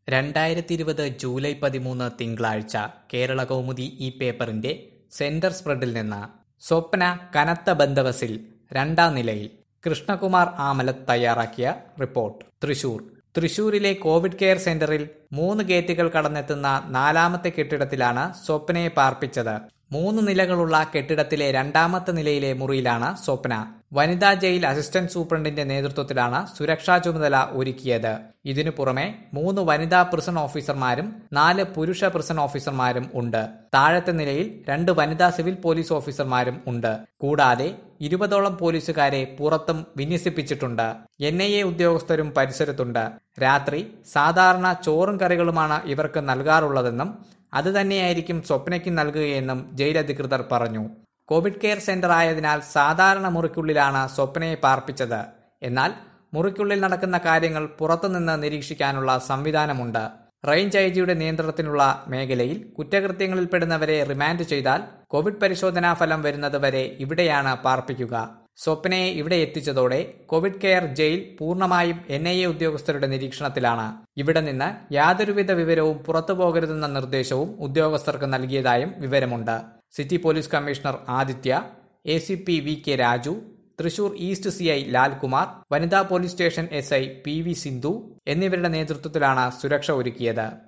രണ്ടായിരത്തി ഇരുപത് ജൂലൈ പതിമൂന്ന് തിങ്കളാഴ്ച കേരള കൗമുദി ഈ പേപ്പറിന്റെ സെന്റർ സ്പ്രെഡിൽ നിന്ന് സ്വപ്ന കനത്ത ബന്ധവസിൽ രണ്ടാം നിലയിൽ കൃഷ്ണകുമാർ ആമലത്ത് തയ്യാറാക്കിയ റിപ്പോർട്ട് തൃശൂർ തൃശൂരിലെ കോവിഡ് കെയർ സെന്ററിൽ മൂന്ന് ഗേറ്റുകൾ കടന്നെത്തുന്ന നാലാമത്തെ കെട്ടിടത്തിലാണ് സ്വപ്നയെ പാർപ്പിച്ചത് മൂന്ന് നിലകളുള്ള കെട്ടിടത്തിലെ രണ്ടാമത്തെ നിലയിലെ മുറിയിലാണ് സ്വപ്ന വനിതാ ജയിൽ അസിസ്റ്റന്റ് സൂപ്രണ്ടിന്റെ നേതൃത്വത്തിലാണ് സുരക്ഷാ ചുമതല ഒരുക്കിയത് ഇതിനു പുറമെ മൂന്ന് വനിതാ പ്രിസൺ ഓഫീസർമാരും നാല് പുരുഷ പ്രിസൺ ഓഫീസർമാരും ഉണ്ട് താഴത്തെ നിലയിൽ രണ്ട് വനിതാ സിവിൽ പോലീസ് ഓഫീസർമാരും ഉണ്ട് കൂടാതെ ഇരുപതോളം പോലീസുകാരെ പുറത്തും വിന്യസിപ്പിച്ചിട്ടുണ്ട് എൻ ഐ എ ഉദ്യോഗസ്ഥരും പരിസരത്തുണ്ട് രാത്രി സാധാരണ ചോറും കറികളുമാണ് ഇവർക്ക് നൽകാറുള്ളതെന്നും അത് തന്നെയായിരിക്കും സ്വപ്നയ്ക്ക് നൽകുകയെന്നും ജയിൽ അധികൃതർ പറഞ്ഞു കോവിഡ് കെയർ സെന്റർ ആയതിനാൽ സാധാരണ മുറിക്കുള്ളിലാണ് സ്വപ്നയെ പാർപ്പിച്ചത് എന്നാൽ മുറിക്കുള്ളിൽ നടക്കുന്ന കാര്യങ്ങൾ പുറത്തുനിന്ന് നിരീക്ഷിക്കാനുള്ള സംവിധാനമുണ്ട് റേഞ്ച് ഐ ജിയുടെ നിയന്ത്രണത്തിലുള്ള മേഖലയിൽ കുറ്റകൃത്യങ്ങളിൽ പെടുന്നവരെ റിമാൻഡ് ചെയ്താൽ കോവിഡ് പരിശോധനാ ഫലം വരുന്നതുവരെ ഇവിടെയാണ് പാർപ്പിക്കുക സ്വപ്നയെ ഇവിടെ എത്തിച്ചതോടെ കോവിഡ് കെയർ ജയിൽ പൂർണ്ണമായും എൻ ഐ എ ഉദ്യോഗസ്ഥരുടെ നിരീക്ഷണത്തിലാണ് ഇവിടെ നിന്ന് യാതൊരുവിധ വിവരവും പുറത്തു പോകരുതെന്ന നിർദ്ദേശവും ഉദ്യോഗസ്ഥർക്ക് നൽകിയതായും വിവരമുണ്ട് city police commissioner Aditya A C P V K Raju Thrissur east C I Lalkumar വനിതാ police station S I P V Sindhu എന്നിവരുടെ നേതൃത്വത്തിലാണ് സുരക്ഷ ഒരുക്കിയത്